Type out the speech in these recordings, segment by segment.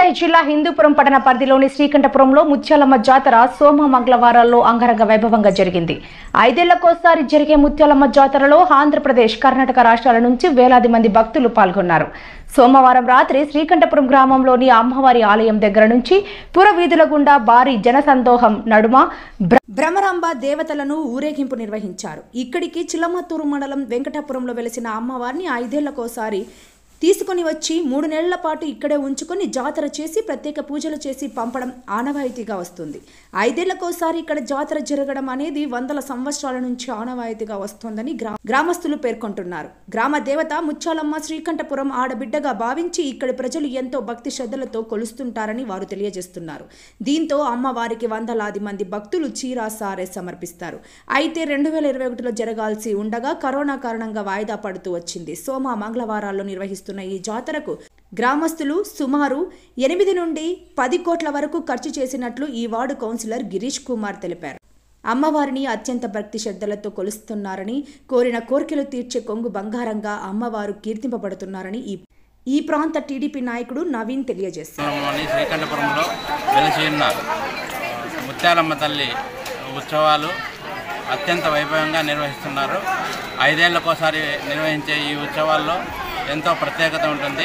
సత్యసాయి జిల్లా హిందూపురం పట్టణ పరిధిలోని శ్రీకంఠపురంలో ముత్యాలమ్మ జాతర సోమ మంగళవారాల్లో అంగరంగ వైభవంగా జరిగింది ఐదేళ్లకోసారి జరిగే ముత్యాలమ్మ జాతరలో ఆంధ్రప్రదేశ్ కర్ణాటక రాష్ట్రాల నుంచి వేలాది మంది భక్తులు పాల్గొన్నారు సోమవారం రాత్రి శ్రీకంఠపురం గ్రామంలోని అమ్మవారి ఆలయం దగ్గర నుంచి పురవీధుల గుండా భారీ జనసందోహం నడుమ భ్ర- భ్రమరాంబ దేవతలను ఊరేగింపు నిర్వహించారు ఇక్కడికి చిలమత్తూరు మండలం వెంకటాపురంలో వెలిసిన అమ్మవారిని ఐదేళ్లకోసారి తీసుకొని వచ్చి మూడు నెలల పాటు ఇక్కడే ఉంచుకొని జాతర చేసి ప్రత్యేక పూజలు చేసి పంపడం ఆనవాయితీగా వస్తుంది ఐదేళ్లకోసారి ఇక్కడ జాతర జరగడం అనేది వందల సంవత్సరాల నుంచి ఆనవాయితీగా వస్తోందని గ్రా గ్రామస్తులు పేర్కొంటున్నారు గ్రామ దేవత ముచ్చాలమ్మ శ్రీకంఠపురం ఆడబిడ్డగా భావించి ఇక్కడి ప్రజలు ఎంతో భక్తి శ్రద్ధలతో కొలుస్తుంటారని వారు తెలియజేస్తున్నారు దీంతో అమ్మవారికి వందలాది మంది భక్తులు చీరా సారే సమర్పిస్తారు అయితే రెండు వేల ఇరవై ఒకటిలో జరగాల్సి ఉండగా కరోనా కారణంగా వాయిదా పడుతూ వచ్చింది సోమ మంగళవారాల్లో నిర్వహిస్తున్న ఈ జాతరకు గ్రామస్తులు సుమారు ఎనిమిది నుండి పది కోట్ల వరకు ఖర్చు చేసినట్లు ఈ వార్డు కౌన్సిలర్ గిరీష్ కుమార్ తెలిపారు అమ్మవారిని అత్యంత భక్తి శ్రద్ధలతో కొలుస్తున్నారని కోరిన కోరికలు తీర్చే కొంగు బంగారంగా అమ్మవారు కీర్తింపబడుతున్నారని ఈ ఈ ప్రాంత టీడీపీ నాయకుడు నవీన్ తెలియజేశారు పట్టణంలోని శ్రీకంఠపురంలో వెలిసి ఉన్న ముత్యాలమ్మ తల్లి ఉత్సవాలు అత్యంత వైభవంగా నిర్వహిస్తున్నారు ఐదేళ్లకోసారి నిర్వహించే ఈ ఉత్సవాల్లో ఎంతో ప్రత్యేకత ఉంటుంది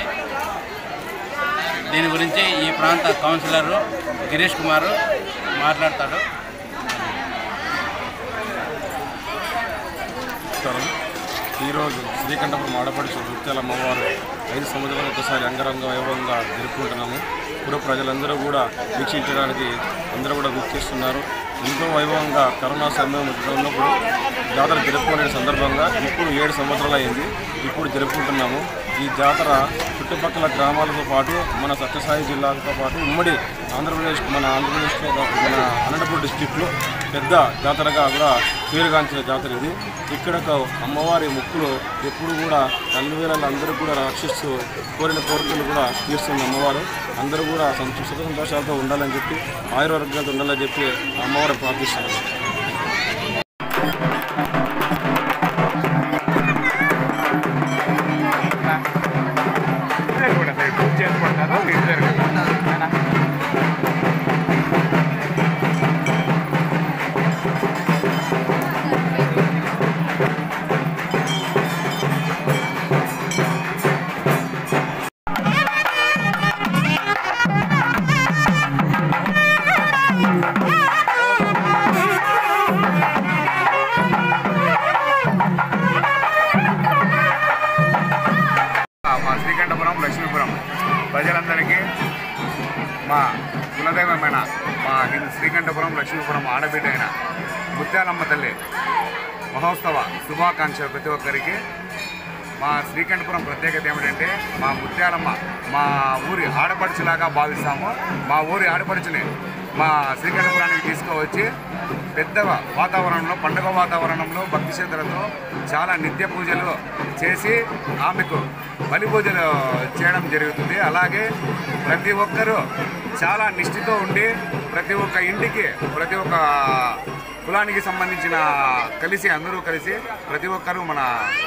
దీని గురించి ఈ ప్రాంత కౌన్సిలరు గిరీష్ కుమార్ మాట్లాడతాడు నమస్కారం ఈరోజు శ్రీకంఠపురం ఆడపడుచు నృత్యాల అమ్మవారు ఐదు సంవత్సరాలకు ఒకసారి అంగరంగ వైభవంగా జరుపుకుంటున్నాము పుర ప్రజలందరూ కూడా వీక్షించడానికి అందరూ కూడా వీక్షిస్తున్నారు ఎంతో వైభవంగా కరోనా సమయం ఉన్నప్పుడు జాతర జరుపుకునే సందర్భంగా ఇప్పుడు ఏడు సంవత్సరాలు అయింది ఇప్పుడు జరుపుకుంటున్నాము ఈ జాతర చుట్టుపక్కల గ్రామాలతో పాటు మన సత్యసాయి జిల్లాతో పాటు ఉమ్మడి ఆంధ్రప్రదేశ్ మన ఆంధ్రప్రదేశ్లో మన అనంతపురం డిస్టిక్లో పెద్ద జాతరగా కూడా పేరుగాంచిన జాతర ఇది ఇక్కడ ఒక అమ్మవారి ముక్కులు ఎప్పుడు కూడా అన్ని వేళల్లో అందరూ కూడా రక్షిస్తూ కోరిన కోరికలు కూడా తీరుస్తుంది అమ్మవారు అందరూ కూడా సంతో సుఖ సంతోషాలతో ఉండాలని చెప్పి ఆయుర్వర్గాలతో ఉండాలని చెప్పి ఆ అమ్మవారు ప్రార్థిస్తున్నారు మా శ్రీకంఠపురం లక్ష్మీపురం ప్రజలందరికీ మా కులదైవమైన మా హిందూ శ్రీకంఠపురం లక్ష్మీపురం ఆడబిడ్డ అయిన ముత్యాలమ్మ తల్లి మహోత్సవ శుభాకాంక్షలు ప్రతి ఒక్కరికి మా శ్రీకంఠపురం ప్రత్యేకత ఏమిటంటే మా ముత్యాలమ్మ మా ఊరి ఆడపడుచులాగా భావిస్తాము మా ఊరి ఆడపడుచుని మా శ్రీకంఠపురానికి తీసుకువచ్చి పెద్ద వాతావరణంలో పండుగ వాతావరణంలో భక్తి శ్రద్ధలతో చాలా నిత్య పూజలు చేసి ఆమెకు బలి పూజలు చేయడం జరుగుతుంది అలాగే ప్రతి ఒక్కరూ చాలా నిష్ఠతో ఉండి ప్రతి ఒక్క ఇంటికి ప్రతి ఒక్క కులానికి సంబంధించిన కలిసి అందరూ కలిసి ప్రతి ఒక్కరూ మన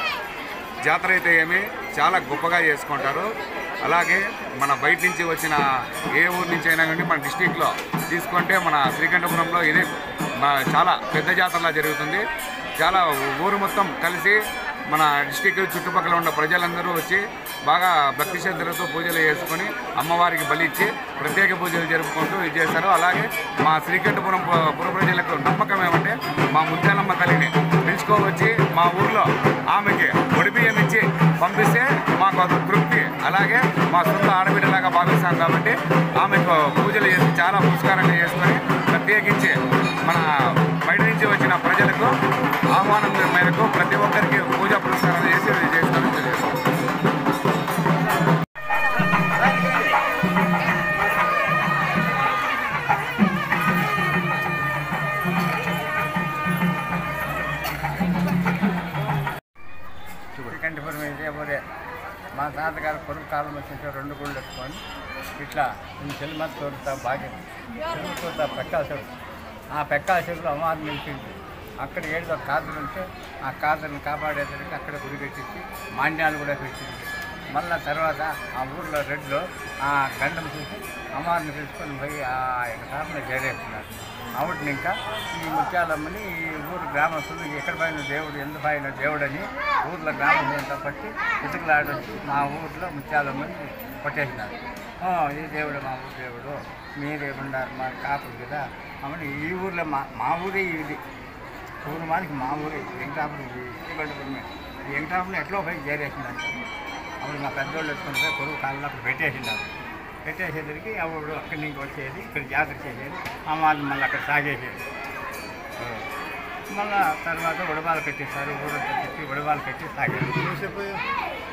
జాతర అయితే ఏమి చాలా గొప్పగా చేసుకుంటారు అలాగే మన బయట నుంచి వచ్చిన ఏ ఊరు నుంచి అయినా కానీ మన డిస్టిక్లో తీసుకుంటే మన శ్రీకంఠపురంలో ఇదే మా- చాలా పెద్ద జాతరలా జరుగుతుంది చాలా ఊరు మొత్తం కలిసి మన డిస్టిక్ చుట్టుపక్కల ఉన్న ప్రజలందరూ వచ్చి బాగా భక్తి శ్రద్ధలతో పూజలు చేసుకొని అమ్మవారికి బలిచ్చి ప్రత్యేక పూజలు జరుపుకుంటూ ఇది చేస్తారు అలాగే మా శ్రీకంఠపురం పు- పుర ప్రజలకు నమ్మకం ఏమంటే మా ముత్యాలమ్మ తల్లిని పిలుచుకోవచ్చి మా ఊర్లో ఆమెకి ఒడిబియ్యం ఇచ్చి పంపిస్తే మాకు అది తృప్తి అలాగే మా సొంత ఆడబిడ్డలాగా భావిస్తాం కాబట్టి ఆమెకు పూజలు చేసి చాలా పురస్కారంగా చేసుకొని ప్రత్యేకించి మన బయట నుంచి వచ్చిన ప్రజలకు ఆహ్వానం మేరకు ప్రతి ఒక్కరికి పూజా పురస్కారాలు చేసి ఇది చేస్తారని తెలియదు శ్రీకంఠపురం అయితే పోతే మా తాతగారు కొడుకు కాలం వచ్చిన రెండు గుళ్ళు పెట్టుకొని ఇట్లా ఈ చెల్మత్ తోడుతా బాగా చెల్మతోడుతా పెక్కాసుడు ఆ పెక్కాసుడు అమ్మవారిని నిలిచింది అక్కడ ఏదో కాదులు ఉంటే ఆ కాదులను కాపాడేదానికి అక్కడ గుడి పెట్టించి మాండ్యాలు కూడా పెట్టింది మళ్ళా తర్వాత ఆ ఊర్లో రెడ్లో ఆ గండం చూసి అమ్మవారిని పిలుచుకొని పోయి ఆ యొక్క సార్ని చేరేస్తున్నారు ఆవిడని ఇంకా ఈ ముత్యాలమ్మని ఈ ఊరు గ్రామస్తులు ఎక్కడ పైన దేవుడు ఎందుకు పైన దేవుడని ఊర్లో గ్రామస్తులంతా పట్టి ఇటుకలాడొచ్చి మా ఊర్లో ముత్యాలమ్మని కొట్టేసినారు "ఆ, ఈ దేవుడు మా ఊరు దేవుడు మీరే ఉన్నారు మా కాపులు కదా అమ్మని ఈ ఊర్లో మా మా ఊరే ఇది పూర్వానికి మా ఊరే వెంకటాపురం ఈ శ్రీకంఠపురమే ఈ వెంకటాపురం ఎట్లా పోయి చేరేసిందంట అప్పుడు మా పెద్దోళ్ళు ఎత్తుకుని పోయి కొడుకు కాలంలో అప్పుడు పెట్టేసినారు పెట్టేసేసరికి అప్పుడు అక్కడి నుంచి వచ్చేది ఇక్కడ జాతర చేసేది అమ్మాయిని మళ్ళీ అక్కడ సాగేసేది మళ్ళా తర్వాత ఉడబాలు కట్టేస్తారు ఊరంతా తిప్పి ఉడబాలు కట్టి సాగేది